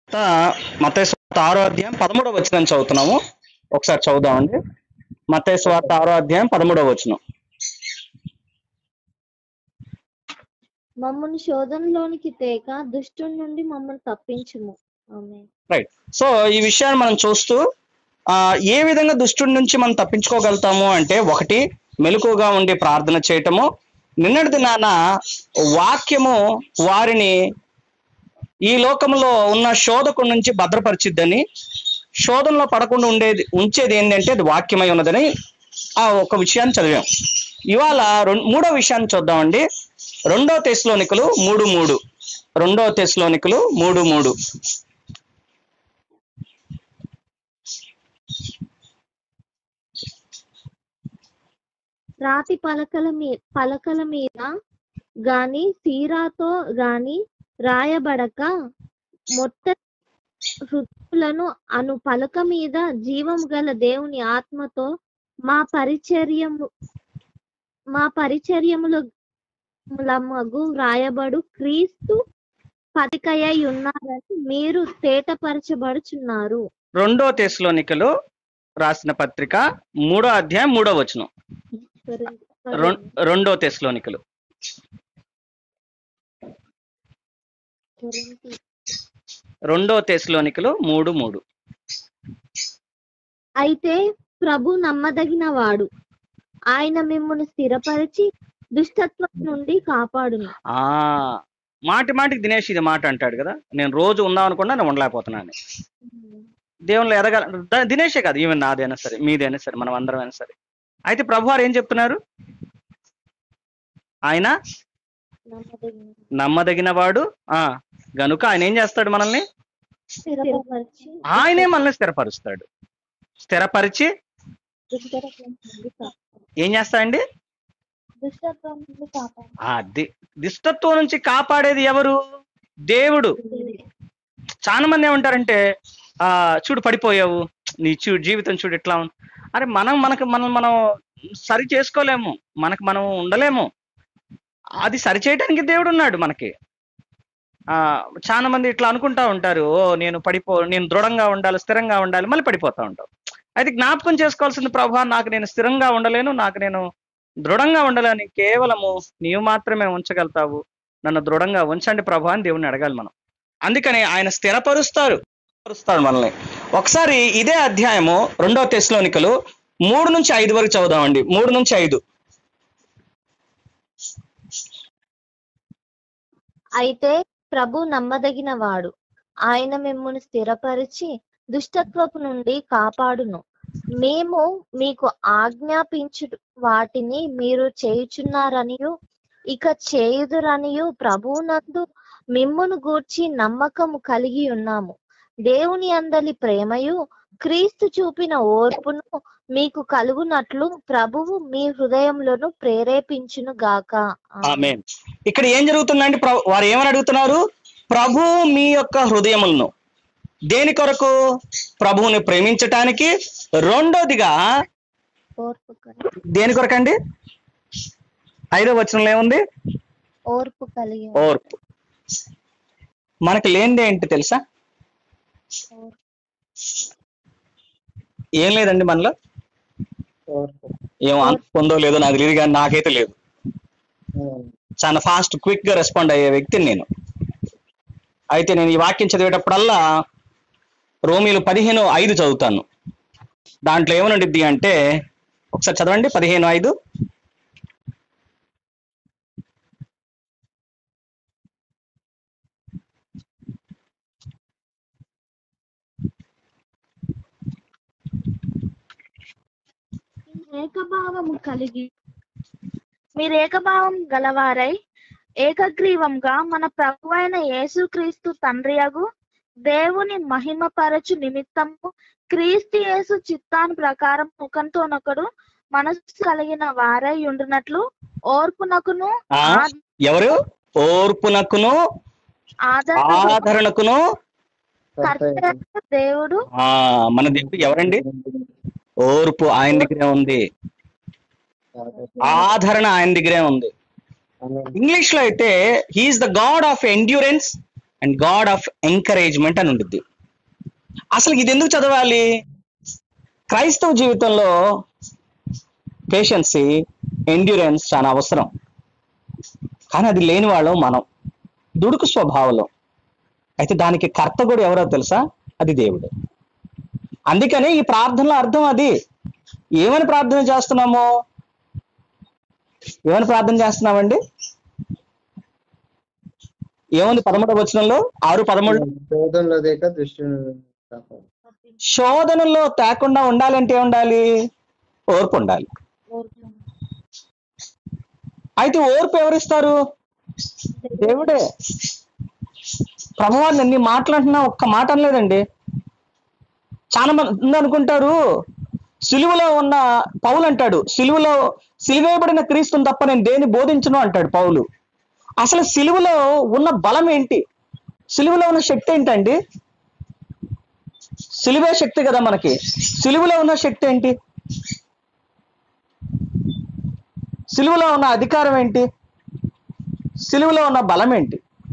మత్తయి స్వార్త ఆరో అధ్యాయం పదమూడవ వచనం చదువుతున్నాము ఒకసారి చదువుదామండి మత్తయి స్వార్త ఆరో అధ్యాయం పదమూడవ వచనం మమ్మల్ని శోధనలోనికి తేక దుష్టుడి నుండి మమ్మల్ని తప్పించుము ఆమె రైట్ సో ఈ విషయాన్ని మనం చూస్తూ ఆ ఏ విధంగా దుష్టుడి నుంచి మనం తప్పించుకోగలుగుతాము అంటే ఒకటి మెలకుగా ఉండి ప్రార్థన చేయటము నిన్నటి దినాన వాక్యము వారిని ఈ లోకంలో ఉన్న శోధకుడి నుంచి భద్రపరిచిద్దని శోధనలో పడకుండా ఉండేది ఉంచేది ఏంటంటే అది వాక్యమై ఉన్నదని ఆ ఒక విషయాన్ని చదివాం ఇవాళ రెం- మూడో విషయాన్ని చూద్దామండి రెండో తెస్లోనికలు మూడు మూడు రెండో తెస్లోనికలు మూడు మూడు రాతి పలకల మీ పలకల మీద గాని తీరాతో గాని రాయబడక మొట్ట హృదయులను అను పలక మీద జీవము గల దేవుని ఆత్మతో మా పరిచర్యము మా పరిచర్యముల మగు రాయబడు క్రీస్తు పతికయ్య ఉన్నారని మీరు తేటపరచబడుచున్నారు రెండో తెస్లోనికలు రాసిన పత్రిక మూడో అధ్యాయం మూడో వచనం రెం- రెండో తెస్లోనికలు రెండో తెస్లోనికలు మూడు మూడు అయితే ప్రభు నమ్మదగిన వాడు ఆయన మిమ్మల్ని స్థిరపరిచి దుష్టత్వం నుండి కాపాడును ఆ మాటి మాటికి దినేష్ ఇది మాట అంటాడు కదా నేను రోజు ఉందాం అనుకున్నా నేను ఉండలేకపోతున్నాను దేవుళ్ళు ఎదగాల ద- దినేషే కాదు ఈవెన్ నాదైనా సరే మీదైనా సరే మనం అందరం సరే అయితే ప్రభు వారు ఏం చెప్తున్నారు ఆయన నమ్మదగిన నమ్మదగిన వాడు ఆ గనుక ఆయన ఏం చేస్తాడు మనల్ని స్థిరపరిచి ఆయనే మనల్ని స్థిరపరుస్తాడు స్థిరపరిచి దుష్టత్వం నుండి కాపాడు ఏం చేస్తాడండి దుష్టత్వం నుండి కాపాడు ఆ ది- దిష్టత్వం నుంచి కాపాడేది ఎవరు దేవుడు చాలా మంది ఏమంటారంటే ఆ చూడు పడిపోయావు నీ చూడు జీవితం చూడు ఎట్లా ఉంది అరే మనం మనకు మనం మనం సరి చేసుకోలేము మనకు మనం ఉండలేము అది సరి చేయడానికి దేవుడు ఉన్నాడు మనకి ఆ చాలా మంది ఇట్లా అనుకుంటా ఉంటారు ఓ నేను పడిపో నేను దృఢంగా ఉండాలి స్థిరంగా ఉండాలి మళ్ళీ పడిపోతా ఉంటావు అయితే జ్ఞాపకం చేసుకోవాల్సింది ప్రభా నాకు నేను స్థిరంగా ఉండలేను నాకు నేను దృఢంగా ఉండాలని కేవలము నీవు మాత్రమే ఉంచగలుగుతావు నన్ను దృఢంగా ఉంచండి ప్రభా అని దేవుణ్ణి అడగాలి మనం అందుకని ఆయన స్థిరపరుస్తారు స్థిరపరుస్తాడు మనల్ని ఒకసారి ఇదే అధ్యాయము రెండో తెస్లోనికలు మూడు నుంచి ఐదు వరకు చదువుదామండి మూడు నుంచి ఐదు అయితే ప్రభు నమ్మదగిన వాడు ఆయన మిమ్మల్ని స్థిరపరిచి దుష్టత్వపు నుండి కాపాడును మేము మీకు ఆజ్ఞాపించు వాటిని మీరు చేయుచున్నారనియు ఇక చేయుదురనియు ప్రభువునందు మిమ్మును గూర్చి నమ్మకము కలిగి ఉన్నాము దేవుని అందలి ప్రేమయు క్రీస్తు చూపిన ఓర్పును మీకు కలుగునట్లు ప్రభువు మీ హృదయంలోను ప్రేరేపించును గాక ఆమె ఇక్కడ ఏం జరుగుతుందంటే ప్ర- వారు ఏమని అడుగుతున్నారు ప్రభు మీ యొక్క హృదయములను దేని కొరకు ప్రభువుని ప్రేమించటానికి రెండోదిగా ఓర్పు కలిగి దేని కొరకండి ఐదో వచనంలో ఏముంది ఓర్పు కలిగి ఓర్పు మనకి లేనిది ఏంటి తెలుసా ఓర్పు. ఏం లేదండి మనలో ఏం పొందో లేదో నాకు తెలియదు కానీ నాకైతే లేదు చాలా ఫాస్ట్ క్విక్ గా రెస్పాండ్ అయ్యే వ్యక్తిని నేను అయితే నేను ఈ వాక్యం చదివేటప్పుడల్లా రోమిలు పదిహేను ఐదు చదువుతాను దాంట్లో ఏమనుండిద్ది అంటే ఒకసారి చదవండి పదిహేను ఐదు ఏకభావము కలిగి మీరు ఏకభావం గలవారై ఏకగ్రీవంగా మన ప్రభు అయిన యేసుక్రీస్తు తండ్రియగు దేవుని మహిమపరచు నిమిత్తము క్రీస్తు యేసు చిత్తాను ప్రకారం ముఖంతోనొకడు మనస్సు కలిగిన వారై ఉండునట్లు ఓర్పునకును ఆ, ఆ- ఎవరు ఓర్పునకును ఆదరణ ఆదరణకును కర్త దేవుడు ఆ మన దేవుడు ఎవరండి ఓర్పు ఆయన దగ్గరే ఉంది ఆదరణ ఆయన దగ్గరే ఉంది ఇంగ్లీష్ లో అయితే he is the god of endurance and god of encouragement అని ఉంటుంది అసలు ఇది ఎందుకు చదవాలి క్రైస్తవ జీవితంలో పేషెన్సీ ఎండ్యూరెన్స్ చాలా అవసరం కానీ అది లేని వాళ్ళం మనం దుడుకు స్వభావంలో అయితే దానికి కర్త కూడా ఎవరో తెలుసా అది దేవుడు అందుకనే ఈ ప్రార్థనలో అర్థం అది ఏమని ప్రార్థన చేస్తున్నాము ఏమని ప్రార్థన చేస్తున్నామండి ఏముంది పదమూడవ వచనంలో ఆరు పదమూడు శోధనలో దేక దృష్టి కాపాడు శోధనలో తేకుండా ఉండాలంటే ఏం ఉండాలి ఓర్పు ఉండాలి ఓర్పు. అయితే ఓర్పు ఎవరిస్తారు దేవుడే ప్రభువారిని ఎన్ని మాట్లాడుతున్నా ఒక్క మాట అనలేదండి చాలా మంది అనుకుంటారు సిలువలో ఉన్న పౌలు అంటాడు సిలువలో సిలువేయబడిన క్రీస్తుని తప్ప నేను దేని బోధించను అంటాడు పౌలు అసలు సిలువలో ఉన్న బలం ఏంటి సిలువలో ఉన్న శక్తి ఏంటండి సిలువే శక్తి కదా మనకి సిలువలో ఉన్న శక్తి ఏంటి సిలువలో ఉన్న అధికారం ఏంటి సిలువలో ఉన్న బలం ఏంటి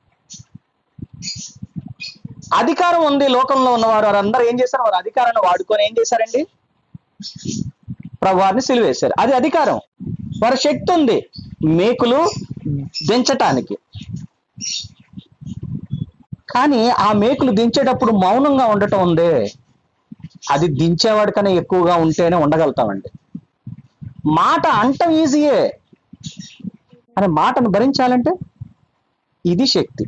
అధికారం ఉంది లోకంలో ఉన్నవారు వారందరూ ఏం చేశారు వారు అధికారాన్ని వాడుకొని ఏం చేశారండి ప్రభువారిని సిలువేశారు అది అధికారం వారి శక్తి ఉంది మేకులు దించటానికి కానీ ఆ మేకులు దించేటప్పుడు మౌనంగా ఉండటం ఉందే అది దించేవాడి కన్నా ఎక్కువగా ఉంటేనే ఉండగలుగుతామండి మాట అంటం ఈజీయే అనే మాటను భరించాలంటే ఇది శక్తి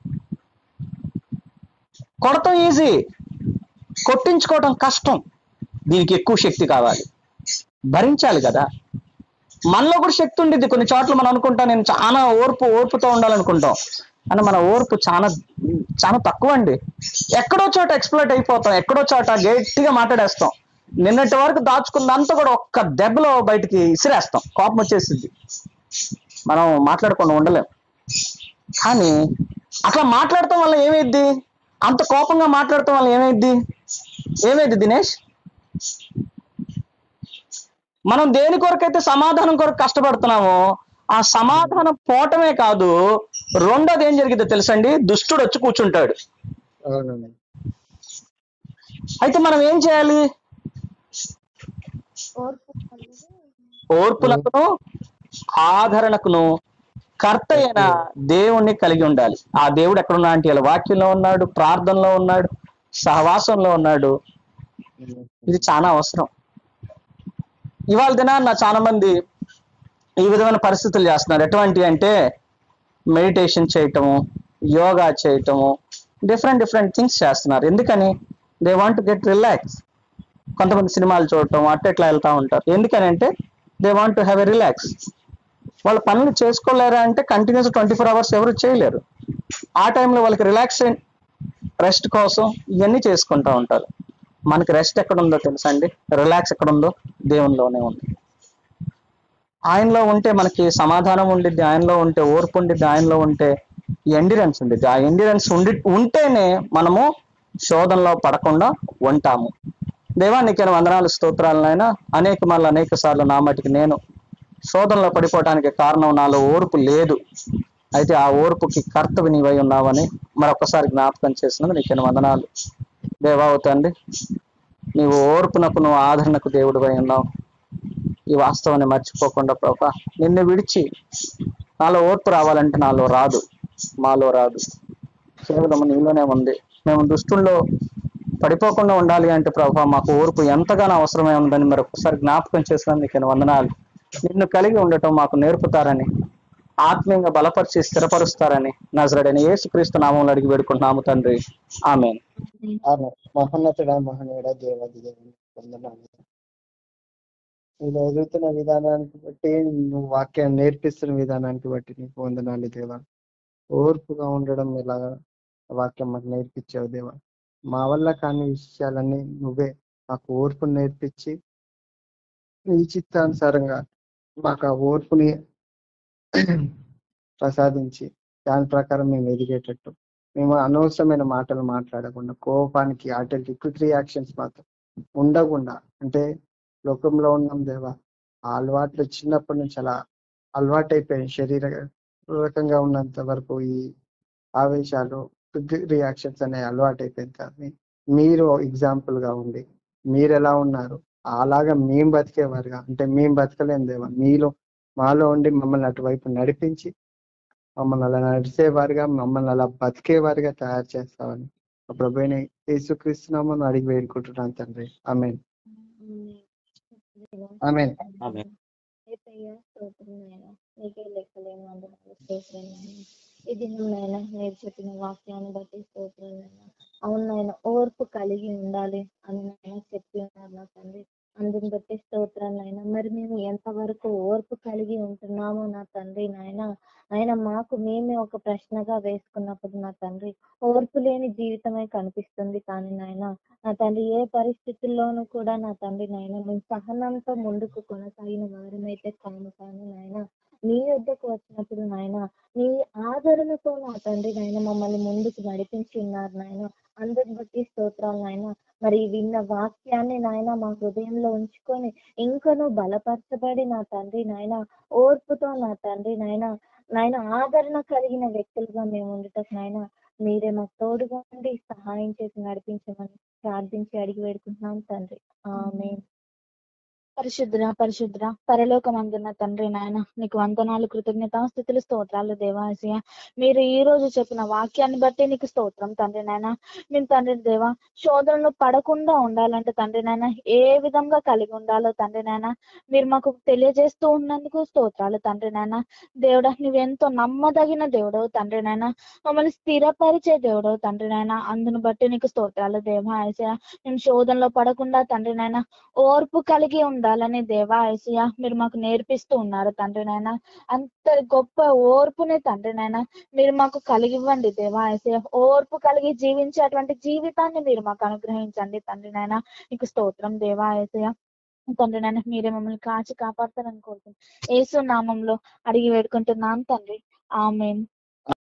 కొడతాం ఈజీ కొట్టించుకోవడం కష్టం దీనికి ఎక్కువ శక్తి కావాలి భరించాలి కదా మనలో కూడా శక్తి ఉండిద్ది కొన్ని చోట్ల మనం అనుకుంటాం నేను చాలా ఓర్పు ఓర్పుతో ఉండాలనుకుంటాం అని మన ఓర్పు చాలా చాలా తక్కువ అండి ఎక్కడో చోట ఎక్స్ప్లోట్ అయిపోతాం ఎక్కడో చోట గట్టిగా మాట్లాడేస్తాం నిన్నటి వరకు దాచుకున్నంత కూడా ఒక్క దెబ్బలో బయటికి ఇసిరేస్తాం కోపం వచ్చేసింది మనం మాట్లాడకుండా ఉండలేం కానీ అట్లా మాట్లాడటం వల్ల ఏమైద్ది అంత కోపంగా మాట్లాడటం వల్ల ఏమైద్ది ఏమైంది దినేష్ మనం దేని కొరకైతే సమాధానం కొరకు కష్టపడుతున్నామో ఆ సమాధానం పోవటమే కాదు రెండోది ఏం జరిగిందో తెలుసండి దుష్టుడు వచ్చి కూర్చుంటాడు అవునండి అయితే మనం ఏం చేయాలి ఓర్పు అనేది ఓర్పునకును ఆదరణకును కర్త అయిన దేవుణ్ణి కలిగి ఉండాలి ఆ దేవుడు ఎక్కడున్నా అంటే ఇలా వాక్యంలో ఉన్నాడు ప్రార్థనలో ఉన్నాడు సహవాసంలో ఉన్నాడు ఇది చాలా అవసరం ఇవాళ దినాన్న చాలా మంది ఈ విధమైన పరిస్థితులు చేస్తున్నారు ఎటువంటి అంటే మెడిటేషన్ చేయటము యోగా చేయటము డిఫరెంట్ డిఫరెంట్ థింగ్స్ చేస్తున్నారు ఎందుకని దే వాంట్ గెట్ రిలాక్స్ కొంతమంది సినిమాలు చూడటం అట్ట ఎట్లా వెళ్తా ఉంటారు ఎందుకని అంటే they want to have a relax వాళ్ళ పనులు చేసుకోలేరా అంటే కంటిన్యూస్ ట్వంటీ ఫోర్ అవర్స్ ఎవరు చేయలేరు ఆ టైంలో వాళ్ళకి రిలాక్స్ రెస్ట్ కోసం ఇవన్నీ చేసుకుంటూ ఉంటారు మనకి రెస్ట్ ఎక్కడ ఉందో తెలుసా అండి రిలాక్స్ ఎక్కడ ఉందో దేవునిలోనే ఉంది ఆయనలో ఉంటే మనకి సమాధానం ఉండిద్ది ఆయనలో ఉంటే ఓర్పు ఉండిద్ది ఆయనలో ఉంటే ఎండిరెన్స్ ఉండిద్ది ఆ ఎండిరెన్స్ ఉండి ఉంటేనే మనము శోధనలో పడకుండా ఉంటాము దేవా నీకైనా వందనాలు స్తోత్రాలనైనా అనేక మళ్ళీ అనేక సార్లు నా మటుకు నేను శోధనలో పడిపోవడానికి కారణం నాలో ఓర్పు లేదు అయితే ఆ ఓర్పుకి కర్తవి నీవై ఉన్నావని మరొకసారి జ్ఞాపకం చేసినందుకు నీకైనా వందనాలు దేవా ఓ తండ్రి నీవు ఓర్పునకు నువ్వు ఆదరణకు దేవుడివై ఉన్నావు ఈ వాస్తవాన్ని మర్చిపోకుండా ప్రభా నిన్ను విడిచి నాలో ఓర్పు రావాలంటే నాలో రాదు మాలో రాదు కేవలం నీలోనే ఉంది మేము దుష్టుల్లో పడిపోకుండా ఉండాలి అంటే ప్రభా మాకు ఓర్పు ఎంతగానో అవసరమై ఉందని మరి ఒకసారి జ్ఞాపకం చేసినందుకు నేను వందనాలు నిన్ను కలిగి ఉండటం మాకు నేర్పుతారని ఆత్మీయంగా బలపరిచి స్థిరపరుస్తారని నజరడని యేసుక్రీస్తు నామంలో అడిగి వేడుకుంటున్నాము తండ్రి ఆమెన్ ఆమె మహోన్నతుడ మహనీయుడ దేవాది దేవుని వందనాలు నేను ఎదుగుతున్న విధానానికి బట్టి నువ్వు వాక్యాన్ని నేర్పిస్తున్న విధానానికి బట్టి నీకు వందనాలు దేవా ఓర్పుగా ఉండడం ఎలాగా వాక్యం మాకు నేర్పించావు దేవా మా వల్ల కాని విషయాలన్నీ నువ్వే మాకు ఓర్పును నేర్పించి నీ చిత్తానుసారంగా మాకు ఆ ఓర్పుని ప్రసాదించి దాని ప్రకారం మేము ఎదిగేటట్టు మేము అనవసరమైన మాటలు మాట్లాడకుండా కోపానికి వాటికి క్విక్ రియాక్షన్స్ మాత్రం ఉండకుండా అంటే లోకంలో ఉన్నాం దేవా ఆ అలవాట్లు చిన్నప్పటి నుంచి అలా అలవాటైపోయాయి శరీర రకంగా ఉన్నంత వరకు ఈ ఆవేశాలు రియాక్షన్స్ అనేవి అలవాటు అయిపోయింది కానీ మీరు ఎగ్జాంపుల్ గా ఉండి మీరు ఎలా ఉన్నారు అలాగా మేము బతికేవారుగా అంటే మేము బతకలేం దేవా మీలో మాలో ఉండి మమ్మల్ని అటువైపు నడిపించి మమ్మల్ని అలా నడిచేవారుగా మమ్మల్ని అలా బతికేవారుగా తయారు చేస్తామని మా ప్రభుని యేసుక్రీస్తున్నామని అడిగి వేడుకుంటున్నాను తండ్రి ఆమెన్ ఆమెన్ ఆమేన్. ఏసయ్య, స్తోత్రం నాయనా. నీకే లెక్కలేని వందనాలు స్తోత్రం నాయనా. ఈ దినం నాయన మీరు చెప్పిన వాక్యాన్ని బట్టి స్తోత్రం నాయనా. అవును నాయన ఓర్పు కలిగి ఉండాలి అని నాయన చెప్పి ఉన్నారు నా తండ్రి అందుని బట్టి స్తోత్రాలు నాయన మరి మేము ఎంతవరకు ఓర్పు కలిగి ఉంటున్నామో నా తండ్రి నాయన ఆయన మాకు మేమే ఒక ప్రశ్నగా వేసుకున్నప్పుడు నా తండ్రి ఓర్పు లేని జీవితమే కనిపిస్తుంది కానీ నాయన నా తండ్రి ఏ పరిస్థితుల్లోనూ కూడా నా తండ్రి నాయన మేము సహనంతో ముందుకు కొనసాగిన వారమైతే కాము కానీ నాయన నీ వద్దకు వచ్చినప్పుడు నాయన నీ ఆదరణతో నా తండ్రి నాయన మమ్మల్ని ముందుకు నడిపించి ఉన్నారు నాయన అందరిని బట్టి స్తోత్రాలు నాయన మరి ఈ విన్న వాక్యాన్ని నాయన మా హృదయంలో ఉంచుకొని ఇంకనూ బలపరచబడి నా తండ్రి నాయన ఓర్పుతో నా తండ్రి నాయన నాయన ఆదరణ కలిగిన వ్యక్తులుగా మేము ఉండటం నాయన మీరే మాకు తోడుగా ఉండి సహాయం చేసి నడిపించమని ప్రార్థించి అడిగి వేడుకుంటున్నాం తండ్రి ఆమె పరిశుద్ర పరిశుద్ర పరలోకమందున్న తండ్రి నాయన నీకు వందనాలు కృతజ్ఞత స్థితులు స్తోత్రాలు దేవాసయ మీరు ఈ రోజు చెప్పిన వాక్యాన్ని బట్టి నీకు స్తోత్రం తండ్రి నాయన మేము తండ్రి దేవా శోధనలు పడకుండా ఉండాలంటే తండ్రి నాయన ఏ విధంగా కలిగి ఉండాలో తండ్రి నాయన మీరు మాకు తెలియజేస్తూ ఉన్నందుకు స్తోత్రాలు తండ్రి నాయన దేవుడా నువ్వెంతో నమ్మదగిన దేవుడవు తండ్రి నాయన మమ్మల్ని స్థిరపరిచే దేవుడవు తండ్రి నాయన అందును బట్టి నీకు స్తోత్రాలు దేవా ఏసయ మేము శోధనలో పడకుండా తండ్రి నాయన ఓర్పు కలిగి ఉండాలని దేవా ఏసయ మీరు మాకు నేర్పిస్తూ ఉన్నారు తండ్రి నాయన అంత గొప్ప ఓర్పుని తండ్రి నాయన మీరు మాకు కలిగివ్వండి దేవా ఏసయ ఓర్పు కలిగి జీవించేటువంటి జీవితాన్ని మీరు మాకు అనుగ్రహించండి తండ్రి నాయన నీకు స్తోత్రం దేవా ఏసయ తండ్రి నాయన మీరే మమ్మల్ని కాచి కాపాడతారని కోరుకుంటున్నాం ఏసు నామంలో అడిగి వేడుకుంటున్నాం తండ్రి ఆమెన్